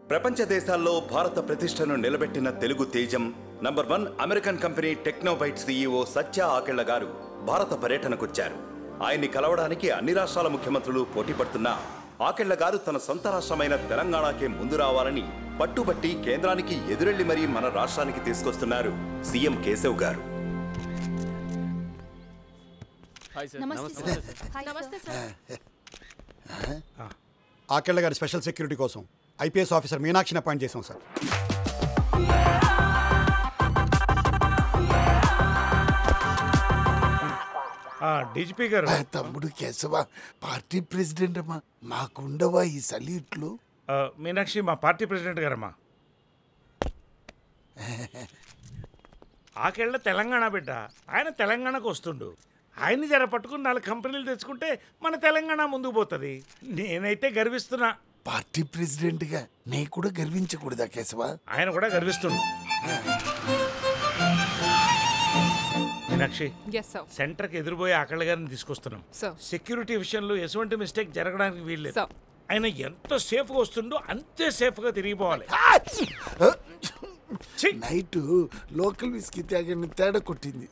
ప్రపంచ దేశాల్లో భారత ప్రతిష్టను నిలబెట్టిన తెలుగు తేజం number one American company Technobyte CEO Satya Akella garu భారత పర్యటనకొచ్చారు ఆయన్ని కలవడానికి అన్ని రాష్ట్రాల ముఖ్యమంత్రులు పోటీ పడుతున్నా ఆకెళ్ల గారు తన సొంత రాష్ట్రమైన తెలంగాణకే ముందు రావాలని పట్టుబట్టి కేంద్రానికి ఎదురెళ్లి మరీ మన రాష్ట్రానికి తీసుకొస్తున్నారు సీఎం కేశవ్ గారు నమస్తే సార్ నమస్తే సార్ ఆకెళ్ళ గారి స్పెషల్ సెక్యూరిటీ కోసం ఐపీఎస్ ఆఫీసర్ మీనాక్షిని అపాయింట్ చేశాం సార్ డీజీపీ గారు ఆ తమ్ముడు కేశవ పార్టీ ప్రెసిడెంట్ అమ్మా మాకుండవా ఈ సల్యూట్లు ఆ, మీనాక్షి మా పార్టీ ప్రెసిడెంట్ గారమ్మా ఆకేళ్ళ తెలంగాణ బిడ్డ ఆయన తెలంగాణకు వస్తుండు ఆయన్ని జర పట్టుకుని నాలుగు కంపెనీలు తెచ్చుకుంటే మన తెలంగాణ ముందుకు పోతుంది నేనైతే గర్విస్తున్నా పార్టీ ప్రెసిడెంట్ గా నీ కూడా గర్వించకూడదా కేశవ ఆయన కూడా గర్విస్తుండు మీనాక్షి ఎస్ సార్ సెంటర్కి ఎదురుపోయి ఆకళ్ళ గారిని తీసుకొస్తున్నాం సార్. సెక్యూరిటీ విషయంలో ఎటువంటి మిస్టేక్ జరగడానికి వీల్లేదు సార్. ఆయన ఎంత సేఫ్గా వస్తుండో అంతే సేఫ్గా తిరిగిపోవాలి ఛీ! నైట్ లోకల్ విస్కీ త్యాగాన్ని తేడా కొట్టింది